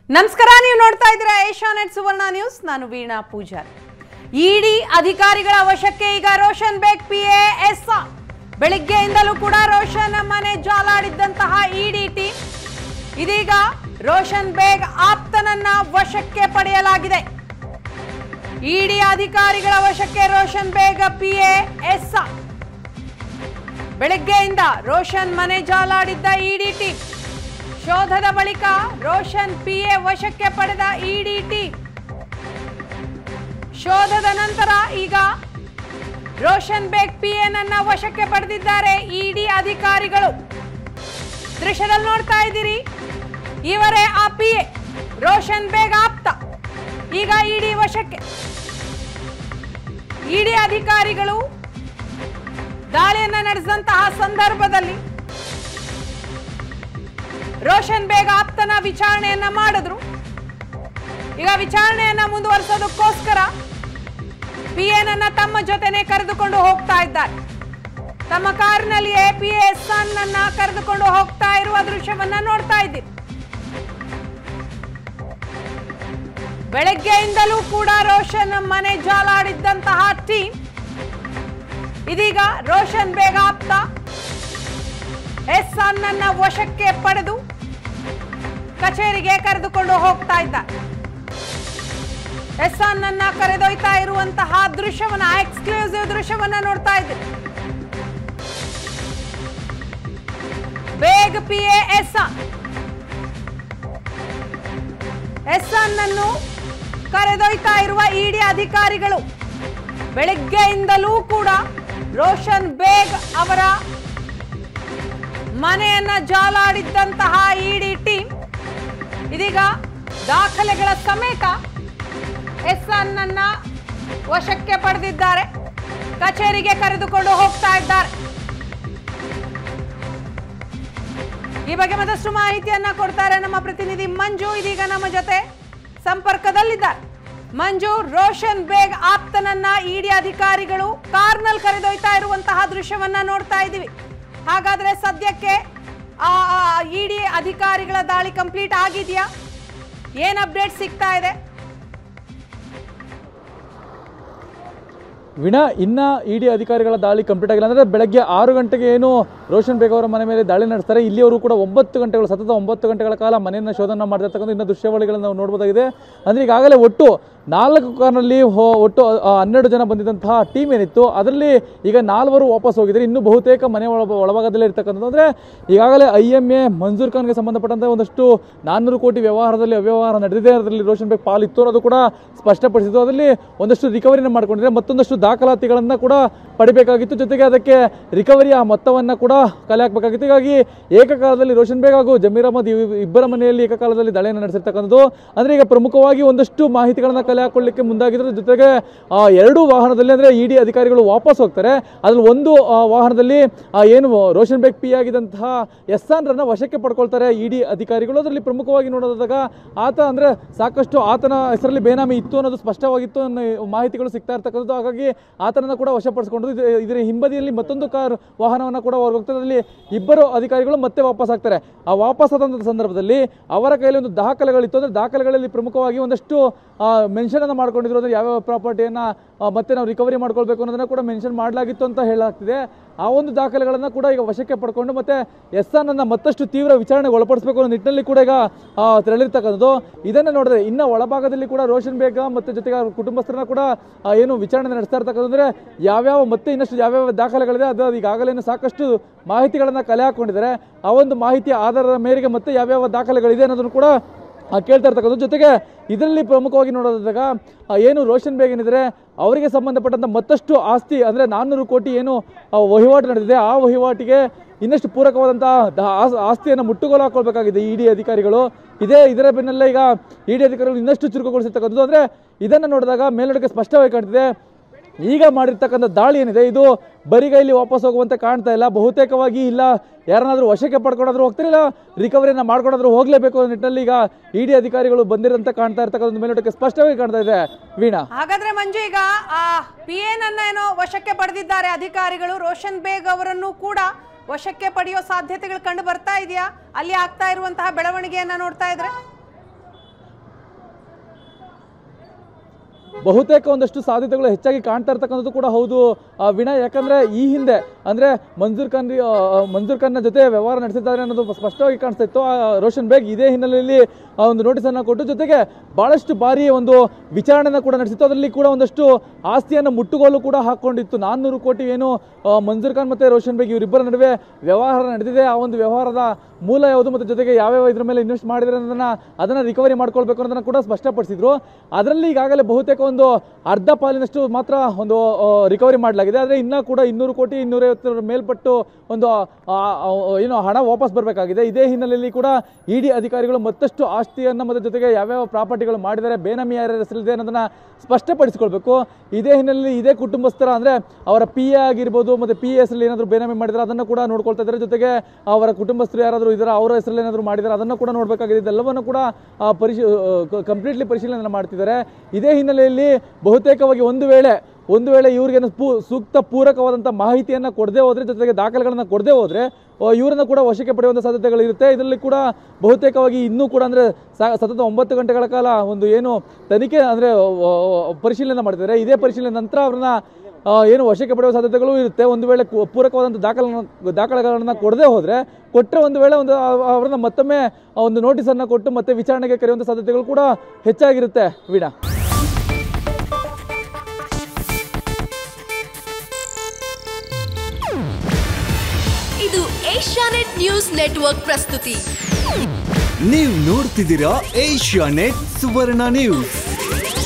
ನಮಸ್ಕಾರ ನೀವು ನೋಡ್ತಾ ಇದ್ದೀರಾ ಏಷ್ಯಾನೆಟ್ ಸುವರ್ಣ ನ್ಯೂಸ್ ನಾನು ವೀಣಾ ಪೂಜಾರಿ ಇಡಿ ಅಧಿಕಾರಿಗಳ ವಶಕ್ಕೆ ಈಗ ರೋಷನ್ ಬೇಗ್ ಪಿ ಎಸ್ ಬೆಳಿಗ್ಗೆಯಿಂದಲೂ ಕೂಡ ರೋಷನ್ ಮನೆ ಜಾಲಾಡಿದ್ದಂತಹ ಇಡಿ ಟೀಮ್ ಇದೀಗ ರೋಷನ್ ಬೇಗ್ ಆಪ್ತನನ್ನ ವಶಕ್ಕೆ ಪಡೆಯಲಾಗಿದೆ ಇಡಿ ಅಧಿಕಾರಿಗಳ ವಶಕ್ಕೆ ರೋಷನ್ ಬೇಗ್ ಪಿ ಎಸ್ ಬೆಳಗ್ಗೆಯಿಂದ ರೋಷನ್ ಮನೆ ಜಾಲಾಡಿದ್ದ ಇಡಿ ಟೀಮ್ ಶೋಧದ ಬಳಿಕ ರೋಷನ್ ಪಿಎ ವಶಕ್ಕೆ ಪಡೆದ ಇಡಿ ಟೀಮ್ ಶೋಧದ ನಂತರ ಈಗ ರೋಷನ್ ಬೇಗ್ ಪಿಎನನ್ನ ವಶಕ್ಕೆ ಪಡೆದಿದ್ದಾರೆ ಇಡಿ ಅಧಿಕಾರಿಗಳು ದೃಶ್ಯದಲ್ಲಿ ನೋಡ್ತಾ ಇದ್ದೀರಿ ಇವರೇ ಆ ಪಿಎ ರೋಷನ್ ಬೇಗ್ ಆಪ್ತ ಈಗ ಇಡಿ ವಶಕ್ಕೆ ಇಡಿ ಅಧಿಕಾರಿಗಳು ದಾಳಿಯನ್ನ ನಡೆಸಿದಂತಹ ಸಂದರ್ಭದಲ್ಲಿ ರೋಷನ್ ಬೇಗ್ ಆಪ್ತನ ವಿಚಾರಣೆಯನ್ನ ಮಾಡಿದ್ರು ಈಗ ವಿಚಾರಣೆಯನ್ನ ಮುಂದುವರಿಸೋದಕ್ಕೋಸ್ಕರ ಪಿ ಎನನ್ನ ತಮ್ಮ ಜೊತೆನೆ ಕರೆದುಕೊಂಡು ಹೋಗ್ತಾ ಇದ್ದಾರೆ ತಮ್ಮ ಕಾರಿನಲ್ಲಿಯೇ ಪಿ ಎಸ್ ಅನ್ನ ಕರೆದುಕೊಂಡು ಹೋಗ್ತಾ ಇರುವ ದೃಶ್ಯವನ್ನ ನೋಡ್ತಾ ಇದ್ದೀವಿ ಬೆಳಗ್ಗೆಯಿಂದಲೂ ಕೂಡ ರೋಷನ್ ಮನೆ ಜಾಲಾಡಿದ್ದಂತಹ ಟೀಮ್ ಇದೀಗ ರೋಷನ್ ಬೇಗ್ ಆಪ್ತ ಎಸ್ ಅನ್ನ ವಶಕ್ಕೆ ಪಡೆದು ಕಚೇರಿಗೆ ಕರೆದುಕೊಂಡು ಹೋಗ್ತಾ ಇದ್ದ ಎಸ್ ಅನ್ನ ಕರೆದೊಯ್ತಾ ಇರುವಂತಹ ದೃಶ್ಯವನ್ನ ಎಕ್ಸ್ಕ್ಲೂಸಿವ್ ದೃಶ್ಯವನ್ನ ನೋಡ್ತಾ ಇದ್ದೆ ಬೇಗ್ ಪಿ ಎಸ್ ಎಸ್ ಅನ್ನು ಕರೆದೊಯ್ತಾ ಇರುವ ಇಡಿ ಅಧಿಕಾರಿಗಳು ಬೆಳಗ್ಗೆಯಿಂದಲೂ ಕೂಡ ರೋಷನ್ ಬೇಗ್ ಅವರ ಮನೆಯನ್ನ ಜಾಲಾಡಿದ್ದಂತಹ ಇಡಿ ಟೀಮ್ ಇದೀಗ ದಾಖಲೆಗಳ ಸಮೇತ ಎಸ್ ಅನ್ನ ವಶಕ್ಕೆ ಪಡೆದಿದ್ದಾರೆ ಕಚೇರಿಗೆ ಕರೆದುಕೊಂಡು ಹೋಗ್ತಾ ಇದ್ದಾರೆ ಈ ಬಗ್ಗೆ ಮತ್ತಷ್ಟು ಮಾಹಿತಿಯನ್ನ ಕೊಡ್ತಾರೆ ನಮ್ಮ ಪ್ರತಿನಿಧಿ ಮಂಜು ಇದೀಗ ನಮ್ಮ ಜೊತೆ ಸಂಪರ್ಕದಲ್ಲಿದ್ದಾರೆ ಮಂಜು ರೋಷನ್ ಬೇಗ್ ಆಪ್ತನನ್ನ ಇಡಿ ಅಧಿಕಾರಿಗಳು ಕಾರ್ನಲ್ಲಿ ಕರೆದೊಯ್ತಾ ಇರುವಂತಹ ದೃಶ್ಯವನ್ನ ನೋಡ್ತಾ ಇದ್ದೀವಿ ಹಾಗಾದ್ರೆ ಸದ್ಯಕ್ಕೆ ಆ ಇಡಿ ಅಧಿಕಾರಿಗಳ ದಾಳಿ ಕಂಪ್ಲೀಟ್ ಆಗಿದೆಯಾ ಏನ್ ಅಪ್ಡೇಟ್ ಸಿಗ್ತಾ ಇದೆ ವಿನ ಇನ್ನ ಇಡಿ ಅಧಿಕಾರಿಗಳ ದಾಳಿ ಕಂಪ್ಲೀಟ್ ಆಗಿಲ್ಲ ಅಂದ್ರೆ ಬೆಳಗ್ಗೆ ಆರು ಗಂಟೆಗೆ ಏನು ರೋಷನ್ ಬೇಗ್ ಅವರ ಮನೆ ಮೇಲೆ ದಾಳಿ ನಡೆಸ್ತಾರೆ ಇಲ್ಲಿಯವರು ಕೂಡ ಒಂಬತ್ತು ಗಂಟೆಗಳು ಸತತ ಒಂಬತ್ತು ಗಂಟೆಗಳ ಕಾಲ ಮನೆಯನ್ನು ಶೋಧನ ಮಾಡ್ತಿರ್ತಕ್ಕಂಥ ಇನ್ನು ದೃಶ್ಯಾವಳಿಗಳನ್ನು ನಾವು ನೋಡ್ಬೋದಾಗಿದೆ ಅಂದ್ರೆ ಈಗಾಗಲೇ ಒಟ್ಟು ನಾಲ್ಕು ಕಾರ್ನಲ್ಲಿ ಹೋ- ಒಟ್ಟು ಆ, ಹನ್ನೆರಡು ಜನ ಬಂದಿದ್ದಂತಹ ಟೀಮ್ ಏನಿತ್ತು ಅದರಲ್ಲಿ ಈಗ ನಾಲ್ವರು ವಾಪಸ್ ಹೋಗಿದ್ದಾರೆ ಇನ್ನು ಬಹುತೇಕ ಮನೆ ಒಳ ಒಳಭಾಗದಲ್ಲೇ ಇರ್ತಕ್ಕಂಥದ್ದು ಅಂದ್ರೆ ಈಗಾಗಲೇ ಐ ಎಂ ಎ ಮಂಜೂರ್ ಖಾನ್ಗೆ ಸಂಬಂಧಪಟ್ಟಂತೆ ಒಂದಷ್ಟು ನಾನ್ನೂರು ಕೋಟಿ ವ್ಯವಹಾರದಲ್ಲಿ ಅವ್ಯವಹಾರ ನಡೆದಿದೆ ಅದರಲ್ಲಿ ರೋಷನ್ ಬೇಗ್ ಪಾಲಿತ್ತು ಅನ್ನೋದು ಕೂಡ ಸ್ಪಷ್ಟಪಡಿಸಿದ್ದು ಅದರಲ್ಲಿ ಒಂದಷ್ಟು ರಿಕವರಿನ ಮಾಡ್ಕೊಂಡಿದೆ ಮತ್ತೊಂದಷ್ಟು ದಾಖಲಾತಿಗಳನ್ನು ಕೂಡ ಪಡಿಬೇಕಾಗಿತ್ತು ಜೊತೆಗೆ ಅದಕ್ಕೆ ರಿಕವರಿ ಆ ಮೊತ್ತವನ್ನು ಕೂಡ ಕಲೆ ಹಾಕಬೇಕಾಗಿತ್ತು ಹೀಗಾಗಿ ಏಕಕಾಲದಲ್ಲಿ ರೋಷನ್ ಬೇಗ್ ಹಾಗೂ ಜಮೀರ್ ಅಹಮದ್ ಇವ್- ಇಬ್ಬರ ಮನೆಯಲ್ಲಿ ಏಕಕಾಲದಲ್ಲಿ ದಾಳಿಯನ್ನು ನಡೆಸಿರ್ತಕ್ಕಂಥದ್ದು ಅಂದ್ರೆ ಈಗ ಪ್ರಮುಖವಾಗಿ ಒಂದಷ್ಟು ಮಾಹಿತಿಗಳನ್ನ ಕಲೆ ಹಾಕೊಳ್ಳಿಕ್ಕೆ ಮುಂದಾಗಿದ್ರು ಜೊತೆಗೆ ಆ, ಎರಡು ವಾಹನದಲ್ಲಿ ಅಂದ್ರೆ ಇಡಿ ಅಧಿಕಾರಿಗಳು ವಾಪಸ್ ಹೋಗ್ತಾರೆ ಅದ್ರಲ್ಲಿ ಒಂದು ಆ, ವಾಹನದಲ್ಲಿ ಆ, ಏನು ರೋಷನ್ ಬೇಗ್ ಪಿ ಆಗಿದ್ದಂತಹ ಎಸ್ಸಾನ್ ರನ್ನ ವಶಕ್ಕೆ ಪಡ್ಕೊಳ್ತಾರೆ ಇಡಿ ಅಧಿಕಾರಿಗಳು ಅದರಲ್ಲಿ ಪ್ರಮುಖವಾಗಿ ನೋಡೋದಾಗ ಆತ ಅಂದ್ರೆ ಸಾಕಷ್ಟು ಆತನ ಹೆಸರಲ್ಲಿ ಬೇನಾಮಿ ಇತ್ತು ಅನ್ನೋದು ಸ್ಪಷ್ಟವಾಗಿತ್ತು ಅನ್ನೋ ಮಾಹಿತಿಗಳು ಸಿಗ್ತಾ ಇರ್ತಕ್ಕಂಥದ್ದು ಹಾಗಾಗಿ ಆತನನ್ನ ಕೂಡ ವಶಪಡಿಸಿಕೊಂಡು ಇದು- ಇದರ ಹಿಂಬದಿಯಲ್ಲಿ ಮತ್ತೊಂದು ಕಾರ್ ವಾಹನವನ್ನು ಕೂಡ ಹೊರಗೆ ಹೋಗ್ತದೆ ಅದರಲ್ಲಿ ಇಬ್ಬರು ಅಧಿಕಾರಿಗಳು ಮತ್ತೆ ವಾಪಸ್ ಆಗ್ತಾರೆ ಆ ವಾಪಸ್ ಆದಂಥ ಸಂದರ್ಭದಲ್ಲಿ ಅವರ ಕೈಯಲ್ಲಿ ಒಂದು ದಾಖಲೆಗಳಿತ್ತು ಅಂದ್ರೆ ದಾಖಲೆಗಳಲ್ಲಿ ಪ್ರಮುಖವಾಗಿ ಒಂದಷ್ಟು ಮೆನ್ಷನ್ ಅನ್ನು ಮಾಡ್ಕೊಂಡಿದ್ರು ಅಂದ್ರೆ ಯಾವ್ಯಾವ ಪ್ರಾಪರ್ಟಿಯನ್ನ ಆ, ಮತ್ತೆ ನಾವು ರಿಕವರಿ ಮಾಡ್ಕೊಳ್ಬೇಕು ಅನ್ನೋದನ್ನ ಕೂಡ ಮೆನ್ಷನ್ ಮಾಡಲಾಗಿತ್ತು ಅಂತ ಹೇಳಲಾಗ್ತಿದೆ ಆ ಒಂದು ದಾಖಲೆಗಳನ್ನ ಕೂಡ ಈಗ ವಶಕ್ಕೆ ಪಡ್ಕೊಂಡು ಮತ್ತೆ ಎಸ್ ಅನ್ನ ಮತ್ತಷ್ಟು ತೀವ್ರ ವಿಚಾರಣೆಗೆ ಒಳಪಡಿಸಬೇಕು ಅನ್ನೋ ನಿಟ್ಟಿನಲ್ಲಿ ಕೂಡ ಈಗ ಆ, ತೆರಳಿರ್ತಕ್ಕಂಥದ್ದು ಇದನ್ನ ನೋಡಿದ್ರೆ ಇನ್ನ ಒಳಭಾಗದಲ್ಲಿ ಕೂಡ ರೋಷನ್ ಬೇಗ ಮತ್ತೆ ಜೊತೆಗೆ ಅವ್ರ ಕುಟುಂಬಸ್ಥರನ್ನ ಕೂಡ ಆ, ಏನು ವಿಚಾರಣೆ ನಡೆಸ್ತಾ ಇರ್ತಕ್ಕಂಥ ಅಂದ್ರೆ ಯಾವ್ಯಾವ ಮತ್ತೆ ಇನ್ನಷ್ಟು ಯಾವ್ಯಾವ ದಾಖಲೆಗಳಿದೆ ಅದು ಈಗಾಗಲೇ ಸಾಕಷ್ಟು ಮಾಹಿತಿಗಳನ್ನ ಕಲೆ ಹಾಕೊಂಡಿದ್ದಾರೆ ಆ ಒಂದು ಮಾಹಿತಿಯ ಆಧಾರದ ಮೇರೆಗೆ ಮತ್ತೆ ಯಾವ್ಯಾವ ದಾಖಲೆಗಳಿದೆ ಅನ್ನೋದನ್ನು ಕೂಡ ಆ, ಕೇಳ್ತಾ ಇರ್ತಕ್ಕಂಥ ಜೊತೆಗೆ ಇದರಲ್ಲಿ ಪ್ರಮುಖವಾಗಿ ನೋಡೋದಾಗ ಆ, ಏನು ರೋಷನ್ ಬೇಗ್ ಏನಿದ್ರೆ ಅವರಿಗೆ ಸಂಬಂಧಪಟ್ಟಂತ ಮತ್ತಷ್ಟು ಆಸ್ತಿ ಅಂದ್ರೆ ನಾನ್ನೂರು ಕೋಟಿ ಏನು ಆ, ವಹಿವಾಟು ನಡೆದಿದೆ ಆ ವಹಿವಾಟಿಗೆ ಇನ್ನಷ್ಟು ಪೂರಕವಾದಂತಹ ದ- ಆಸ್- ಆಸ್ತಿಯನ್ನು ಮುಟ್ಟುಗೋಲು ಹಾಕೊಳ್ಬೇಕಾಗಿದೆ ಇಡಿ ಅಧಿಕಾರಿಗಳು ಇದೇ ಇದರ ಬೆನ್ನಲ್ಲೇ ಈಗ ಇಡಿ ಅಧಿಕಾರಿಗಳು ಇನ್ನಷ್ಟು ಚುರುಕುಗೊಳಿಸಿರ್ತಕ್ಕಂಥದ್ದು ಅಂದ್ರೆ ಇದನ್ನ ನೋಡಿದಾಗ ಮೇಲ್ನೋಟಕ್ಕೆ ಸ್ಪಷ್ಟವಾಗಿ ಕಾಣ್ತಿದೆ ಈಗ ಮಾಡಿರ್ತಕ್ಕಂಥ ದಾಳಿ ಏನಿದೆ ಇದು ಬರಿಗೈಲಿ ವಾಪಸ್ ಹೋಗುವಂತೆ ಕಾಣ್ತಾ ಇಲ್ಲ ಬಹುತೇಕವಾಗಿ ಇಲ್ಲ ಯಾರನ್ನಾದ್ರೂ ವಶಕ್ಕೆ ಪಡ್ಕೊಂಡಾದ್ರೂ ಹೋಗ್ತಿರಲಿಲ್ಲ ರಿಕವರಿನ ಮಾಡ್ಕೊಂಡಾದ್ರೂ ಹೋಗ್ಲೇಬೇಕು ಅನ್ನೋ ನಿಟ್ಟಿನಲ್ಲಿ ಈಗ ಇಡಿ ಅಧಿಕಾರಿಗಳು ಬಂದಿರಂತೆ ಕಾಣ್ತಾ ಇರ್ತಕ್ಕಂಥ ಮೇಲ್ನೋಟಕ್ಕೆ ಸ್ಪಷ್ಟವಾಗಿ ಕಾಣ್ತಾ ಇದೆ ವೀಣಾ ಹಾಗಾದ್ರೆ ಮಂಜು ಈಗ ಆ ಪಿ ಎನ್ ಏನೋ ವಶಕ್ಕೆ ಪಡೆದಿದ್ದಾರೆ ಅಧಿಕಾರಿಗಳು ರೋಷನ್ ಬೇಗ್ ಅವರನ್ನು ಕೂಡ ವಶಕ್ಕೆ ಪಡೆಯೋ ಸಾಧ್ಯತೆಗಳು ಕಂಡು ಬರ್ತಾ ಇದೆಯಾ ಅಲ್ಲಿ ಆಗ್ತಾ ಇರುವಂತಹ ಬೆಳವಣಿಗೆಯನ್ನ ನೋಡ್ತಾ ಇದ್ರೆ ಬಹುತೇಕ ಒಂದಷ್ಟು ಸಾಧ್ಯತೆಗಳು ಹೆಚ್ಚಾಗಿ ಕಾಣ್ತಾ ಇರ್ತಕ್ಕಂಥದ್ದು ಕೂಡ ಹೌದು ಆ, ವಿನಾ ಯಾಕಂದ್ರೆ ಈ ಹಿಂದೆ ಅಂದ್ರೆ ಮಂಜೂರ್ ಖಾನ್ ಆ, ಮಂಜೂರ್ ಖಾನ್ನ ಜೊತೆ ವ್ಯವಹಾರ ನಡೆಸಿದ್ದಾರೆ ಅನ್ನೋದು ಸ್ಪಷ್ಟವಾಗಿ ಕಾಣಿಸ್ತಾ ಇತ್ತು ಆ, ರೋಷನ್ ಬೇಗ್ ಇದೇ ಹಿನ್ನೆಲೆಯಲ್ಲಿ ಆ ಒಂದು ನೋಟಿಸ್ ಅನ್ನ ಕೊಟ್ಟು ಜೊತೆಗೆ ಬಹಳಷ್ಟು ಬಾರಿ ಒಂದು ವಿಚಾರಣೆನ ಕೂಡ ನಡೆಸಿತ್ತು ಅದರಲ್ಲಿ ಕೂಡ ಒಂದಷ್ಟು ಆಸ್ತಿಯನ್ನು ಮುಟ್ಟುಗೋಲು ಕೂಡ ಹಾಕೊಂಡಿತ್ತು ನಾನ್ನೂರು ಕೋಟಿ ಏನು ಆ, ಮಂಜೂರ್ ಖಾನ್ ಮತ್ತೆ ರೋಷನ್ ಬೇಗ್ ಇವರಿಬ್ಬರ ನಡುವೆ ವ್ಯವಹಾರ ನಡೆದಿದೆ ಆ ಒಂದು ವ್ಯವಹಾರದ ಮೂಲ ಯಾವುದು ಮತ್ತು ಜೊತೆಗೆ ಯಾವ್ಯಾವ ಇದ್ರ ಮೇಲೆ ಇನ್ವೆಸ್ಟ್ ಮಾಡಿದ್ರೆ ಅನ್ನೋದನ್ನ ಅದನ್ನ ರಿಕವರಿ ಮಾಡ್ಕೊಳ್ಬೇಕು ಅನ್ನೋದನ್ನ ಕೂಡ ಸ್ಪಷ್ಟಪಡಿಸಿದ್ರು ಅದರಲ್ಲಿ ಈಗಾಗಲೇ ಬಹುತೇಕ ಒಂದು ಅರ್ಧ ಪಾಲಿನಷ್ಟು ಮಾತ್ರ ಒಂದು ರಿಕವರಿ ಮಾಡಲಾಗಿದೆ ಆದರೆ ಇನ್ನೂ ಕೂಡ ಇನ್ನೂರು ಕೋಟಿ ಇನ್ನೂರೈವತ್ತರ ಮೇಲ್ಪಟ್ಟು ಒಂದು ಆ, ಆ, ಏನು ಹಣ ವಾಪಸ್ ಬರಬೇಕಾಗಿದೆ ಇದೇ ಹಿನ್ನೆಲೆಯಲ್ಲಿ ಕೂಡ ಇಡಿ ಅಧಿಕಾರಿಗಳು ಮತ್ತಷ್ಟು ಆಸ್ತಿಯನ್ನು ಮತ್ತು ಜೊತೆಗೆ ಯಾವ್ಯಾವ ಪ್ರಾಪರ್ಟಿಗಳು ಮಾಡಿದ್ದಾರೆ ಬೇನಾಮಿ ಯಾರ್ಯಾರ ಹೆಸರಿದೆ ಅನ್ನೋದನ್ನ ಸ್ಪಷ್ಟಪಡಿಸಿಕೊಳ್ಬೇಕು ಇದೇ ಹಿನ್ನೆಲೆಯಲ್ಲಿ ಇದೇ ಕುಟುಂಬಸ್ಥರ ಅಂದ್ರೆ ಅವರ ಪಿ ಎ ಆಗಿರ್ಬೋದು ಮತ್ತೆ ಪಿ ಎ ಹೆಸರಲ್ಲಿ ಏನಾದರೂ ಬೇನಾಮಿ ಮಾಡಿದ್ರೆ ಅದನ್ನು ಕೂಡ ನೋಡ್ಕೊಳ್ತಾ ಇದ್ದಾರೆ ಜೊತೆಗೆ ಅವರ ಕುಟುಂಬಸ್ಥರು ಯಾರಾದರೂ ಇದ್ದಾರೆ ಅವರ ಹೆಸರಲ್ಲಿ ಏನಾದರೂ ಮಾಡಿದ್ದಾರೆ ಅದನ್ನು ಕೂಡ ನೋಡಬೇಕಾಗಿದೆ ಇದೆಲ್ಲವನ್ನು ಕೂಡ ಆ, ಪರಿಶೀ ಕಂಪ್ಲೀಟ್ಲಿ ಪರಿಶೀಲನೆ ಮಾಡ್ತಿದ್ದಾರೆ ಇದೇ ಹಿನ್ನೆಲೆಯಲ್ಲಿ ಬಹುತೇಕವಾಗಿ ಒಂದು ವೇಳೆ ಒಂದು ವೇಳೆ ಇವ್ರಿಗೆ ಪೂ ಸೂಕ್ತ ಪೂರಕವಾದಂಥ ಮಾಹಿತಿಯನ್ನು ಕೊಡದೆ ಹೋದ್ರೆ ಜೊತೆಗೆ ದಾಖಲೆಗಳನ್ನು ಕೊಡದೆ ಹೋದ್ರೆ ಆ, ಇವರನ್ನ ಕೂಡ ವಶಕ್ಕೆ ಪಡೆಯುವಂಥ ಸಾಧ್ಯತೆಗಳು ಇರುತ್ತೆ ಇದರಲ್ಲಿ ಕೂಡ ಬಹುತೇಕವಾಗಿ ಇನ್ನೂ ಕೂಡ ಅಂದರೆ ಸತತ ಒಂಬತ್ತು ಗಂಟೆಗಳ ಕಾಲ ಒಂದು ಏನು ತನಿಖೆ ಅಂದರೆ ಪರಿಶೀಲನೆ ಮಾಡ್ತಿದ್ದಾರೆ ಇದೇ ಪರಿಶೀಲನೆ ನಂತರ ಅವ್ರನ್ನ ಆ, ಏನು ವಶಕ್ಕೆ ಪಡೆಯುವ ಸಾಧ್ಯತೆಗಳು ಇರುತ್ತೆ ಒಂದು ವೇಳೆ ಕು- ಪೂರಕವಾದಂಥ ದಾಖಲೆ ದಾಖಲೆಗಳನ್ನ ಕೊಡದೆ ಹೋದ್ರೆ ಕೊಟ್ಟರೆ ಒಂದು ವೇಳೆ ಒಂದು ಆ- ಅವ್ರನ್ನ ಮತ್ತೊಮ್ಮೆ ಆ ಒಂದು ನೋಟಿಸನ್ನು ಕೊಟ್ಟು ಮತ್ತೆ ವಿಚಾರಣೆಗೆ ಕರೆಯುವಂಥ ಸಾಧ್ಯತೆಗಳು ಕೂಡ ಹೆಚ್ಚಾಗಿರುತ್ತೆ ವೀಣಾ ಇದು ಏಷ್ಯಾನೆಟ್ ನ್ಯೂಸ್ ನೆಟ್ವರ್ಕ್ ಪ್ರಸ್ತುತಿ ನೀವು ನೋಡ್ತಿದ್ದೀರಾ ಏಷ್ಯಾ ನೆಟ್ ಸುವರ್ಣ ನ್ಯೂಸ್